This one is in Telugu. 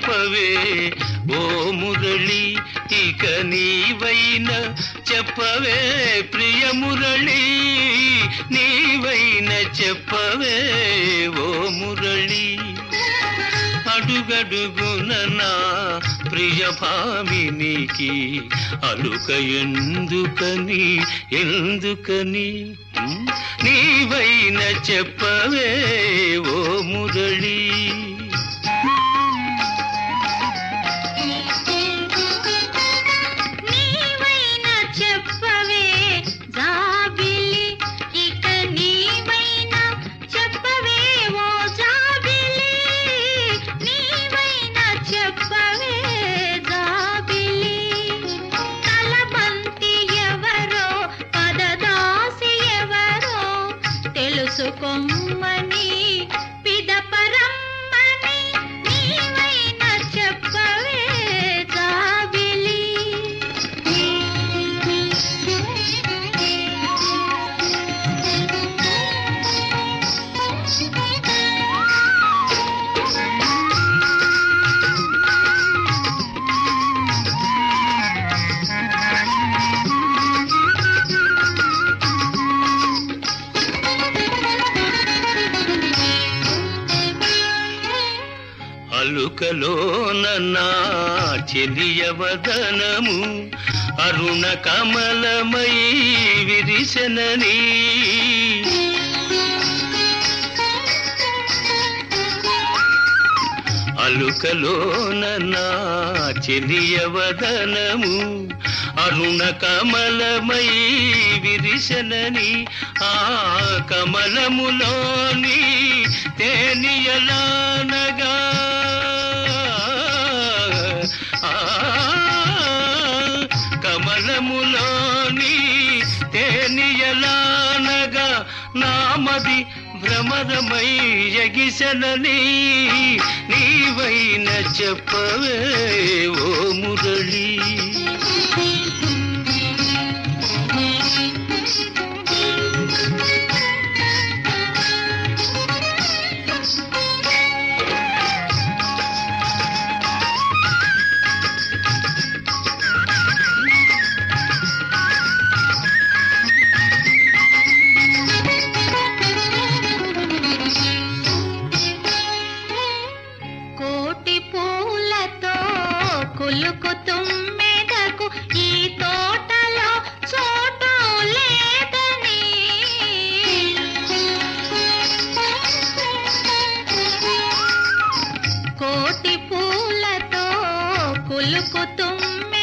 చెప్పవే ఓ మురళి ఇక నీవైన చెప్పవే ప్రియ మురళి నీవైన చెప్పవే ఓ మురళి అడుగడుగున నా ప్రియ భామినికి అలుక ఎందుకని ఎందుకని ఉమ్, నీవైన చెప్పవే ఓ మురళి నీవైనా చెప్పవే జాబిలి ఇక నీవైనా చెప్పవే ఓ జాబిలి నీవైనా చెప్పవే జాబిలి తలబంతి ఎవరో పదదాసి ఎవరో తెలుసుకోమ్మని పిదపరమ్మని నీవైనా చెప్పవే జాబిలి అలుకలోన నా చెలియవదనము అరుణ కమలమై విరిసెనని అలుకలోన నా చెలియవదనము అరుణ కమలమై విరిసెనని ఆ కమలములోని తేనియలానగా ఆ కమలములోని తేనియలానగా నామది భ్రమరమై ఎగిసెనని నీవైన చెప్పవే ఓ మురళి కోటి పూలతో కులుకు తుమ్మెదకు ఈ తోటలో చోటు లేదని కోటి పూలతో కులుకు తుమ్మెదకు